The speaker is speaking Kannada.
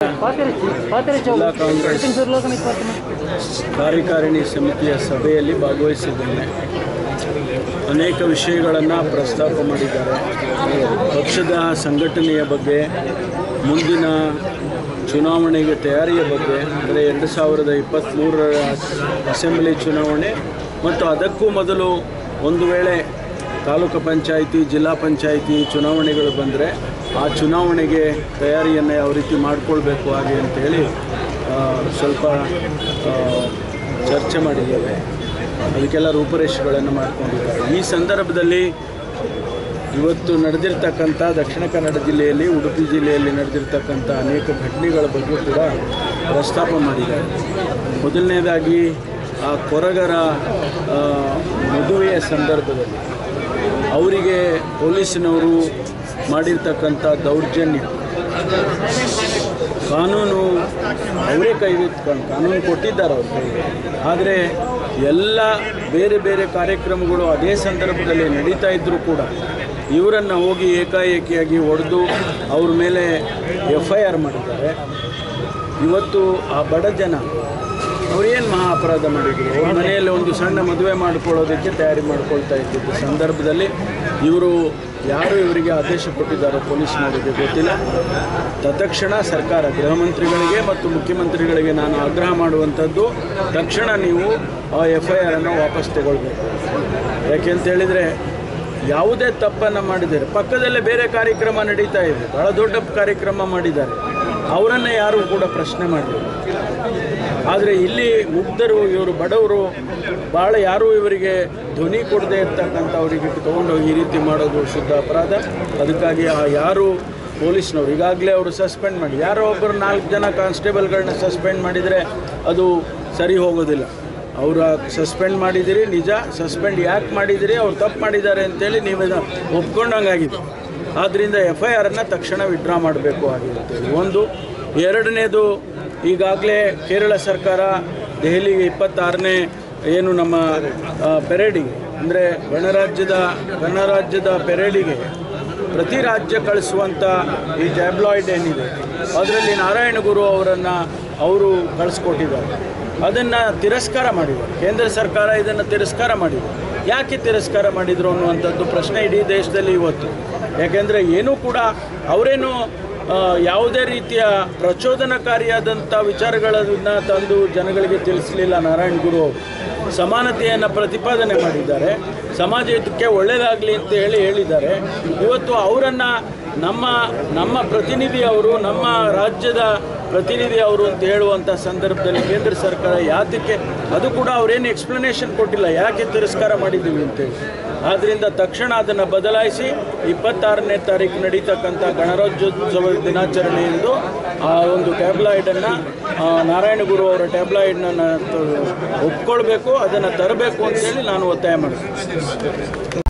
ಜಿಲ್ಲಾ ಕಾಂಗ್ರೆಸ್ ಕಾರ್ಯಕಾರಿಣಿ ಸಮಿತಿಯ ಸಭೆಯಲ್ಲಿ ಭಾಗವಹಿಸಿದ್ದೇನೆ ಅನೇಕ ವಿಷಯಗಳನ್ನು ಪ್ರಸ್ತಾಪ ಮಾಡಿದ್ದಾರೆ ಪಕ್ಷದ ಸಂಘಟನೆಯ ಬಗ್ಗೆ ಮುಂದಿನ ಚುನಾವಣೆಗೆ ತಯಾರಿಯ ಬಗ್ಗೆ ಅಂದರೆ ಎರಡು ಸಾವಿರದ ಇಪ್ಪತ್ತ್ಮೂರರ ಅಸೆಂಬ್ಲಿ ಚುನಾವಣೆ ಮತ್ತು ಅದಕ್ಕೂ ಮೊದಲು ಒಂದು ವೇಳೆ ತಾಲೂಕು ಪಂಚಾಯಿತಿ ಜಿಲ್ಲಾ ಪಂಚಾಯಿತಿ ಚುನಾವಣೆಗಳು ಬಂದರೆ ಆ ಚುನಾವಣೆಗೆ ತಯಾರಿಯನ್ನು ಯಾವ ರೀತಿ ಮಾಡಿಕೊಳ್ಬೇಕು ಹಾಗೆ ಅಂತೇಳಿ ಆ, ಸ್ವಲ್ಪ ಆ, ಚರ್ಚೆ ಮಾಡಿದ್ದೇವೆ ಅದಕ್ಕೆಲ್ಲ ರೂಪುರೇಷೆಗಳನ್ನು ಮಾಡಿಕೊಂಡಿದ್ದಾರೆ ಈ ಸಂದರ್ಭದಲ್ಲಿ ಇವತ್ತು ನಡೆದಿರ್ತಕ್ಕಂಥ ದಕ್ಷಿಣ ಕನ್ನಡ ಜಿಲ್ಲೆಯಲ್ಲಿ ಉಡುಪಿ ಜಿಲ್ಲೆಯಲ್ಲಿ ನಡೆದಿರ್ತಕ್ಕಂಥ ಅನೇಕ ಘಟನೆಗಳ ಬಗ್ಗೆ ಕೂಡ ಪ್ರಸ್ತಾಪ ಮಾಡಿದ್ದಾರೆ ಮೊದಲನೇದಾಗಿ ಆ ಕೊರಗರ ಆ, ಮದುವೆಯ ಸಂದರ್ಭದಲ್ಲಿ ಅವರಿಗೆ ಪೊಲೀಸಿನವರು ಮಾಡಿರ್ತಕ್ಕಂಥ ದೌರ್ಜನ್ಯ ಕಾನೂನು ಅವರೇ ಕೈಗೆತ್ಕೊಂಡು ಕಾನೂನು ಕೊಟ್ಟಿದ್ದಾರೆ ಅವ್ರ ಕೈಗೆ ಆದರೆ ಎಲ್ಲ ಬೇರೆ ಬೇರೆ ಕಾರ್ಯಕ್ರಮಗಳು ಅದೇ ಸಂದರ್ಭದಲ್ಲಿ ನಡೀತಾ ಇದ್ದರೂ ಕೂಡ ಇವರನ್ನು ಹೋಗಿ ಏಕಾಏಕಿಯಾಗಿ ಹೊಡೆದು ಅವ್ರ ಮೇಲೆ ಎಫ್ ಐ ಆರ್ ಮಾಡಿದ್ದಾರೆ ಇವತ್ತು ಆ ಬಡ ಜನ ಅವ್ರೇನು ಮಹಾ ಅಪರಾಧ ಮಾಡಿದ್ರು ಅವ್ರ ಮನೆಯಲ್ಲಿ ಒಂದು ಸಣ್ಣ ಮದುವೆ ಮಾಡ್ಕೊಳ್ಳೋದಕ್ಕೆ ತಯಾರಿ ಮಾಡ್ಕೊಳ್ತಾ ಇದ್ದಿದ್ದ ಸಂದರ್ಭದಲ್ಲಿ ಇವರು ಯಾರು ಇವರಿಗೆ ಆದೇಶ ಕೊಟ್ಟಿದ್ದಾರೋ ಪೊಲೀಸ್ನವರಿಗೆ ಗೊತ್ತಿಲ್ಲ ತತ್ಕ್ಷಣ ಸರ್ಕಾರ ಗೃಹ ಮಂತ್ರಿಗಳಿಗೆ ಮತ್ತು ಮುಖ್ಯಮಂತ್ರಿಗಳಿಗೆ ನಾನು ಆಗ್ರಹ ಮಾಡುವಂಥದ್ದು ತಕ್ಷಣ ನೀವು ಆ ಎಫ್ ಐ ಆರನ್ನು ವಾಪಸ್ ತಗೊಳ್ಬೇಕು ಯಾಕೆ ಅಂತ ಹೇಳಿದರೆ ಯಾವುದೇ ತಪ್ಪನ್ನು ಮಾಡಿದ್ದಾರೆ ಪಕ್ಕದಲ್ಲೇ ಬೇರೆ ಕಾರ್ಯಕ್ರಮ ನಡೀತಾ ಇದೆ ಭಾಳ ದೊಡ್ಡ ಕಾರ್ಯಕ್ರಮ ಮಾಡಿದ್ದಾರೆ ಅವರನ್ನು ಯಾರೂ ಕೂಡ ಪ್ರಶ್ನೆ ಮಾಡಲಿಲ್ಲ ಆದರೆ ಇಲ್ಲಿ ಮುಗ್ಧರು ಇವರು ಬಡವರು ಭಾಳ ಯಾರೂ ಇವರಿಗೆ ಧ್ವನಿ ಕೊಡದೇ ಇರ್ತಕ್ಕಂಥವರಿಗೆ ತೊಗೊಂಡೋಗಿ ಈ ರೀತಿ ಮಾಡೋದು ಶುದ್ಧ ಅಪರಾಧ ಅದಕ್ಕಾಗಿ ಆ ಯಾರು ಪೊಲೀಸ್ನವ್ರು ಈಗಾಗಲೇ ಅವರು ಸಸ್ಪೆಂಡ್ ಮಾಡಿ ಯಾರೋ ಒಬ್ಬರು ನಾಲ್ಕು ಜನ ಕಾನ್ಸ್ಟೇಬಲ್ಗಳನ್ನ ಸಸ್ಪೆಂಡ್ ಮಾಡಿದರೆ ಅದು ಸರಿ ಹೋಗೋದಿಲ್ಲ ಅವರ ಸಸ್ಪೆಂಡ್ ಮಾಡಿದಿರಿ ನಿಜ ಸಸ್ಪೆಂಡ್ ಯಾಕೆ ಮಾಡಿದಿರಿ ಅವ್ರು ತಪ್ಪು ಮಾಡಿದ್ದಾರೆ ಅಂತೇಳಿ ನೀವೆಲ್ಲ ಒಪ್ಕೊಂಡಂಗಾಗಿದೆ ಆದ್ದರಿಂದ ಎಫ್ ಐ ಆರನ್ನು ತಕ್ಷಣ ವಿಡ್ರಾ ಮಾಡಬೇಕು ಆಗಿರುತ್ತೇವೆ ಒಂದು ಎರಡನೇದು ಈಗಾಗಲೇ ಕೇರಳ ಸರ್ಕಾರ ದೆಹಲಿಗೆ ಇಪ್ಪತ್ತಾರನೇ ಏನು ನಮ್ಮ ಆ, ಪೆರೇಡಿಗೆ ಅಂದರೆ ಗಣರಾಜ್ಯದ ಗಣರಾಜ್ಯದ ಪೆರೇಡಿಗೆ ಪ್ರತಿ ರಾಜ್ಯ ಕಳಿಸುವಂಥ ಈ ಟ್ಯಾಬ್ಲಾಯ್ಡ್ ಏನಿದೆ ಅದರಲ್ಲಿ ನಾರಾಯಣಗುರು ಅವರನ್ನು ಅವರು ಕಳಿಸ್ಕೊಟ್ಟಿದ್ದಾರೆ ಅದನ್ನು ತಿರಸ್ಕಾರ ಮಾಡಿದ್ದಾರೆ ಕೇಂದ್ರ ಸರ್ಕಾರ ಇದನ್ನು ತಿರಸ್ಕಾರ ಮಾಡಿದೆ ಯಾಕೆ ತಿರಸ್ಕಾರ ಮಾಡಿದರು ಅನ್ನುವಂಥದ್ದು ಪ್ರಶ್ನೆ ಇಡೀ ದೇಶದಲ್ಲಿ ಇವತ್ತು ಯಾಕೆಂದರೆ ಏನೂ ಕೂಡ ಅವರೇನು ಆ, ಯಾವುದೇ ರೀತಿಯ ಪ್ರಚೋದನಕಾರಿಯಾದಂಥ ವಿಚಾರಗಳನ್ನು ತಂದು ಜನಗಳಿಗೆ ತಿಳಿಸಲಿಲ್ಲ ನಾರಾಯಣ್ ಗುರು ಅವರು ಸಮಾನತೆಯನ್ನು ಪ್ರತಿಪಾದನೆ ಮಾಡಿದ್ದಾರೆ ಸಮಾಜಕ್ಕೆ ಒಳ್ಳೆಯದಾಗಲಿ ಅಂತ ಹೇಳಿ ಹೇಳಿದ್ದಾರೆ ಇವತ್ತು ಅವರನ್ನು ನಮ್ಮ ನಮ್ಮ ಪ್ರತಿನಿಧಿ ಅವರು ನಮ್ಮ ರಾಜ್ಯದ ಪ್ರತಿನಿಧಿ ಅವರು ಅಂತ ಹೇಳುವಂಥ ಸಂದರ್ಭದಲ್ಲಿ ಕೇಂದ್ರ ಸರ್ಕಾರ ಯಾತಕ್ಕೆ ಅದು ಕೂಡ ಅವರೇನು ಎಕ್ಸ್ಪ್ಲನೇಷನ್ ಕೊಟ್ಟಿಲ್ಲ ಯಾಕೆ ತಿರಸ್ಕಾರ ಮಾಡಿದ್ದೀವಿ ಅಂತೇಳಿ ಆದ್ದರಿಂದ ತಕ್ಷಣ ಅದನ್ನು ಬದಲಾಯಿಸಿ ಇಪ್ಪತ್ತಾರನೇ ತಾರೀಕು ನಡೀತಕ್ಕಂಥ ಗಣರಾಜ್ಯೋತ್ಸವ ದಿನಾಚರಣೆಯಂದು ಆ ಒಂದು ಟ್ಯಾಬ್ಲಾಯ್ಡನ್ನು ನಾರಾಯಣಗುರು ಅವರ ಟ್ಯಾಬ್ಲಾಯ್ಡನ್ನ ಒಪ್ಕೊಳ್ಬೇಕು ಅದನ್ನು ತರಬೇಕು ಅಂತೇಳಿ ನಾನು ಒತ್ತಾಯ ಮಾಡ್ತೀನಿ